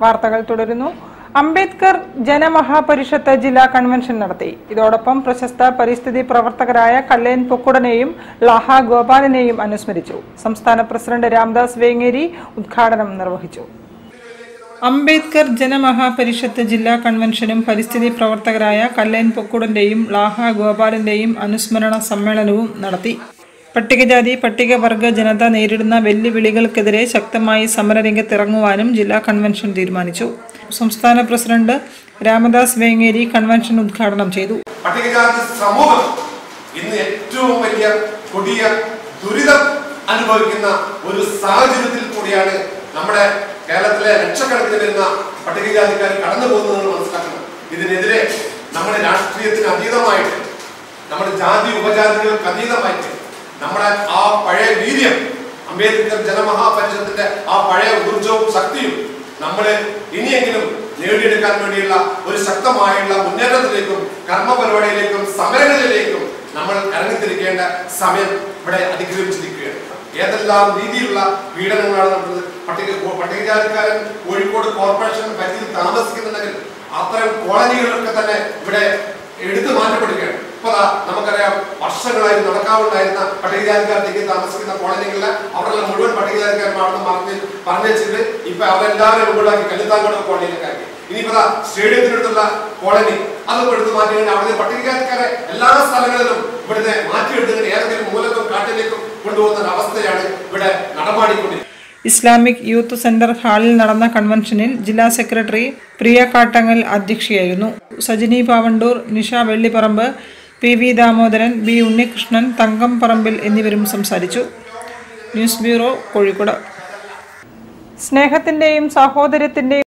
വാർത്തകൾ തുടരുന്നു അംബേദ്കർ ജനമഹാപരിഷത്ത് ജില്ലാ കൺവെൻഷൻ നടത്തി ഇതോടൊപ്പം പ്രശസ്ത പരിസ്ഥിതി പ്രവർത്തകരായ കല്ലേൻ പൊക്കുടനെയും ലാഹ ഗോപാലിനെയും അനുസ്മരിച്ചു സംസ്ഥാന പ്രസിഡന്റ് രാംദാസ് വേങ്ങേരി ഉദ്ഘാടനം നിർവഹിച്ചു അംബേദ്കർ ജനമഹാപരിഷത്ത് ജില്ലാ കൺവെൻഷനും പരിസ്ഥിതി പ്രവർത്തകരായ കല്ലേൻ പൊക്കുടന്റെയും ലാഹ ഗോപാലിന്റെയും അനുസ്മരണ സമ്മേളനവും നടത്തി പട്ടികജാതി പട്ടികവർഗ ജനത നേരിടുന്ന വെല്ലുവിളികൾക്കെതിരെ ശക്തമായി സമരരംഗത്തിറങ്ങുവാനും ജില്ലാ കൺവെൻഷൻ തീരുമാനിച്ചു സംസ്ഥാന പ്രസിഡന്റ് രാമദാസ് വേങ്ങേരി കൺവെൻഷൻ ഉദ്ഘാടനം ചെയ്തു പട്ടികജാതി സമൂഹം ഇന്ന് ഏറ്റവും വലിയ കൊടിയ ദുരിതം അനുഭവിക്കുന്ന ഒരു സാഹചര്യത്തിൽ കൂടിയാണ് നമ്മുടെ കേരളത്തിലെ ലക്ഷക്കണക്കിന് വരുന്ന പട്ടികജാതിക്കാർ കടന്നു പോകുന്നത് മനസ്സിലാക്കണം ഇതിനെതിരെ നമ്മുടെ രാഷ്ട്രീയത്തിന് അതീതമായിട്ട് നമ്മുടെ ജാതി ഉപജാതികൾക്ക് അതീതമായിട്ട് നമ്മുടെ ആ പഴയ വീര്യം അംബേദ്കർ ജനമഹാപരിഷത്തിന്റെ ആ പഴയ ഊർജവും ശക്തിയും നമ്മൾ ഇനിയെങ്കിലും നേടിയെടുക്കാൻ വേണ്ടിയുള്ള ഒരു ശക്തമായുള്ള മുന്നേറ്റത്തിലേക്കും കർമ്മ പരിപാടിയിലേക്കും സമരങ്ങളിലേക്കും നമ്മൾ ഇറങ്ങിത്തിരിക്കേണ്ട സമയം ഇവിടെ അതിക്രമിച്ചിരിക്കുകയാണ് ഏതെല്ലാം രീതിയിലുള്ള പീഡനങ്ങളാണ് നടന്നത് പട്ടിക പട്ടികജാതിക്കാരൻ കോഴിക്കോട് കോർപ്പറേഷൻ പരിധിയിൽ താമസിക്കുന്നുണ്ടെങ്കിൽ അത്തരം കോളനികളൊക്കെ തന്നെ ഇവിടെ എടുത്തു മാറ്റപ്പെടുകയാണ് ഇപ്പൊ ദാ നമുക്കറിയാം വർഷങ്ങളായി നടക്കാവുണ്ടായിരുന്ന പട്ടികജാതിക്കാർക്ക് താമസിക്കുന്ന കോളനികളിലെ അവിടെയുള്ള മുഴുവൻ പട്ടികജാതിക്കാരന്മാരെന്ന് പറഞ്ഞ് പറഞ്ഞു വെച്ചിട്ട് ഇപ്പൊ അവരെല്ലാവരും മുകളിലാക്കി കല്ലുത്താങ്കോട് കോളനിയിലൊക്കെ ആക്കി ഇനിയിപ്പോ ദാ സ്റ്റേഡിയത്തിനടുത്തുള്ള കോളനി അതൊക്കെ എടുത്ത് മാറ്റി അവിടെ പട്ടികജാതിക്കാരെ എല്ലാ സ്ഥലങ്ങളിലും ഇവിടുത്തെ മാറ്റിയെടുത്തിട്ട് ഏതെങ്കിലും മൂലക്കും കാട്ടിലേക്കും കൊണ്ടുപോകുന്ന ഒരു അവസ്ഥയാണ് ഇവിടെ നടമാടിക്കൊണ്ടിരിക്കുന്നത് ഇസ്ലാമിക് യൂത്ത് സെന്റർ ഹാളിൽ നടന്ന കൺവെൻഷനിൽ ജില്ലാ സെക്രട്ടറി പ്രിയ കാട്ടങ്ങൽ അധ്യക്ഷയായിരുന്നു Sajini Pavandur Nisha Vellipparamba P V Damodaran B Unnikrishnan Thankam Parambil എന്നിവരും സംസാരിച്ചു ന്യൂസ് ബ്യൂറോ കോഴിക്കോട് സ്നേഹത്തിന്റെയും സാഹോദര്യത്തിന്റെയും